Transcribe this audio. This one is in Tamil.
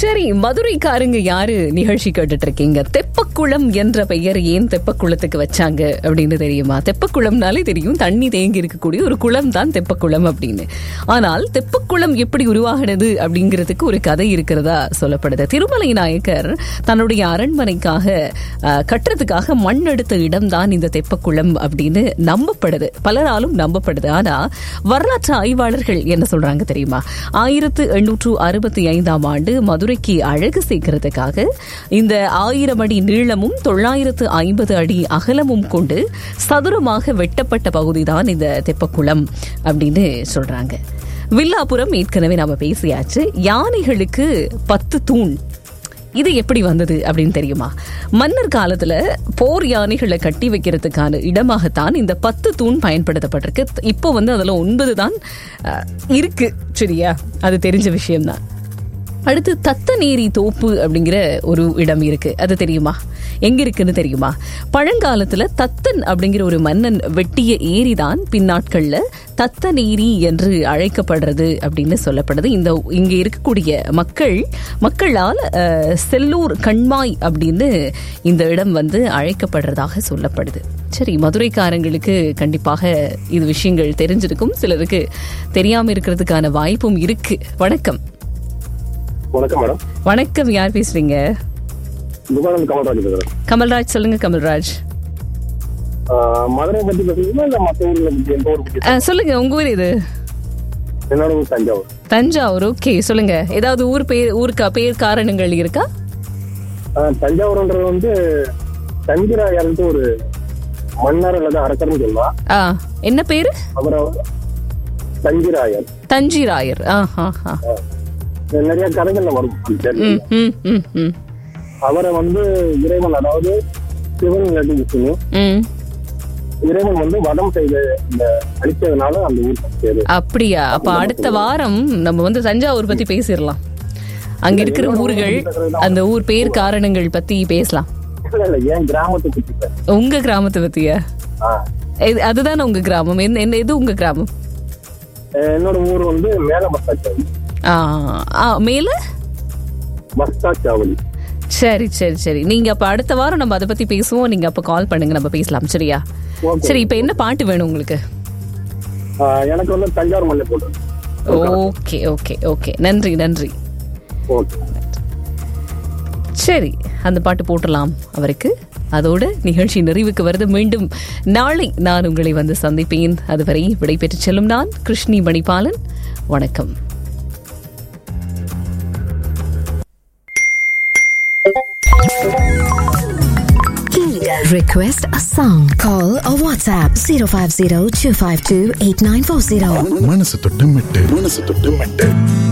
சரி மதுரைக்காரங்க யாரு நிகழ்ச்சி கேட்டுட்டு இருக்கீங்க தெப்பக்குளம் என்ற பெயர் ஏன் தெப்பக்குளத்துக்கு வச்சாங்க அப்படின்னு தெரியுமா தெப்பக்குளம்னாலே தெரியும் தண்ணி தேங்கி இருக்கக்கூடிய ஒரு குளம் தான் தெப்பக்குளம் அப்படின்னு ஆனால் தெப்பக்குளம் எப்படி உருவாகினது அப்படிங்கிறதுக்கு ஒரு கதை இருக்கிறதா சொல்லப்படுது திருமலை நாயக்கர் தன்னுடைய அரண்மனைக்காக அஹ், கட்டுறதுக்காக மண் எடுத்த இடம் தான் இந்த தெப்பக்குளம் அப்படின்னு நம்பப்படுது பலராலும் நம்பப்படுது ஆனா வரலாற்று ஆய்வாளர்கள் என்ன சொல்றாங்க தெரியுமா ஆயிரத்து எண்ணூற்று அறுபத்தி ஐந்தாம் ஆண்டு மதுரைக்கு அழகு சேர்க்கிறதுக்காக இந்த ஆயிரம் அடி நீளமும் தொள்ளாயிரத்து ஐம்பது அடி அகலமும் கொண்டு சதுரமாக வெட்டப்பட்ட பகுதிதான் இந்த தெப்பக்குளம் அப்படின்னு சொல்றாங்க வில்லாபுரம் ஏற்கனவே நாம பேசியாச்சு யானைகளுக்கு பத்து தூண் இது எப்படி வந்தது அப்படின்னு தெரியுமா மன்னர் காலத்துல போர் யானைகளை கட்டி வைக்கிறதுக்கான இடமாகத்தான் இந்த பத்து தூண் பயன்படுத்தப்பட்டிருக்கு இப்போ வந்து அதுல ஒன்பது தான் அஹ், இருக்கு சரியா அது தெரிஞ்ச விஷயம்தான் அடுத்து தத்தநேரி தோப்பு அப்படிங்கிற ஒரு இடம் இருக்கு அது தெரியுமா எங்க இருக்குன்னு தெரியுமா பழங்காலத்துல தத்தன் அப்படிங்கிற ஒரு மன்னன் வெட்டிய ஏரிதான் பின்னாட்கள்ல தத்தநேரி என்று அழைக்கப்படுறது அப்படின்னு சொல்லப்படுது இந்த இங்க இருக்கக்கூடிய மக்கள் மக்களால் அஹ், செல்லூர் கண்மாய் அப்படின்னு இந்த இடம் வந்து அழைக்கப்படுறதாக சொல்லப்படுது சரி மதுரைக்காரங்களுக்கு கண்டிப்பாக இது விஷயங்கள் தெரிஞ்சிருக்கும் சிலருக்கு தெரியாம இருக்கிறதுக்கான வாய்ப்பும் இருக்கு வணக்கம் வணக்கம் மேடம் வணக்கம் யார் பேசுறீங்க துபாரம் கமல்ராஜ் பேசுறேன் கமல்ராஜ் சொல்லுங்க கமல்ராஜ் ஆஹ் மதுரை பத்தி பேசுறீங்களா இல்ல மத்த ஊர்ல பத்தி எந்த ஊர் பத்தி அஹ், சொல்லுங்க உங்க ஊர் இது என்னோட ஊர் தஞ்சாவூர் தஞ்சாவூர் ஓகே சொல்லுங்க ஏதாவது ஊர் பேர் ஊருக்கா பேர் காரணங்கள் இருக்கா ஆஹ் தஞ்சாவூர்ன்றது வந்து தஞ்சிராயர்ன்ட்டு ஒரு மன்னர் அல்லது அரசர்னு சொல்லலாம் ஆ என்ன பேரு அவரை தஞ்சிராயர் தஞ்சிராயர் ஆ ஆ ஆ ஆஹ் நிறைய கதைகள்ல வரும் ம் ம் ம் ம் அவரை வந்து இறைவன் அதாவது சிவன் இல்லாட்டி விஷ்ணு ம் இறைவன் வந்து வதம் செய்த இந்த அழிச்சதுனால அந்த ஊர் பேரு அப்படியா அப்ப அடுத்த வாரம் நம்ம வந்து தஞ்சாவூர் பத்தி பேசிடலாம் அங்க இருக்கிற ஊர்கள் அந்த ஊர் பேர் காரணங்கள் பத்தி பேசலாம் இல்ல இல்ல ஏன் கிராமத்தை பத்தி பேசுறேன். உங்க கிராமத்தை பத்தியா ஆஹ் இது- அதுதானே உங்க கிராமம் என்ன என்ன- எது உங்க கிராமம் என்னோட ஊர் வந்து மேல மஸ்தாச்சாவடி ஆ ஆ மேல மஸ்தாச்சாவடி சரி சரி சரி நீங்க அப்ப அடுத்த வாரம் நம்ம அதை பத்தி பேசுவோம் நீங்க அப்ப கால் பண்ணுங்க நம்ம பேசலாம் சரியா Okay. சரி இப்ப என்ன பாட்டு வேணும் உங்களுக்கு ஆஹ் எனக்கு வந்து தஞ்சாவூர் மல்லை போட்டு ஓகே ஓகே ஓகே நன்றி நன்றி ஓகே சரி அந்த பாட்டு போட்டலாம் அவருக்கு அதோட நிகழ்ச்சி நிறைவுக்கு வருது மீண்டும் நாளை நான் உங்களை வந்து சந்திப்பேன் அதுவரை விடைபெற்று செல்லும் நான் கிருஷ்ணி மணிபாலன் வணக்கம் Request a song. Call or WhatsApp 050 252 8940. மனசு தொட்டு மெட்டு மனசு தொட்டு மெட்டு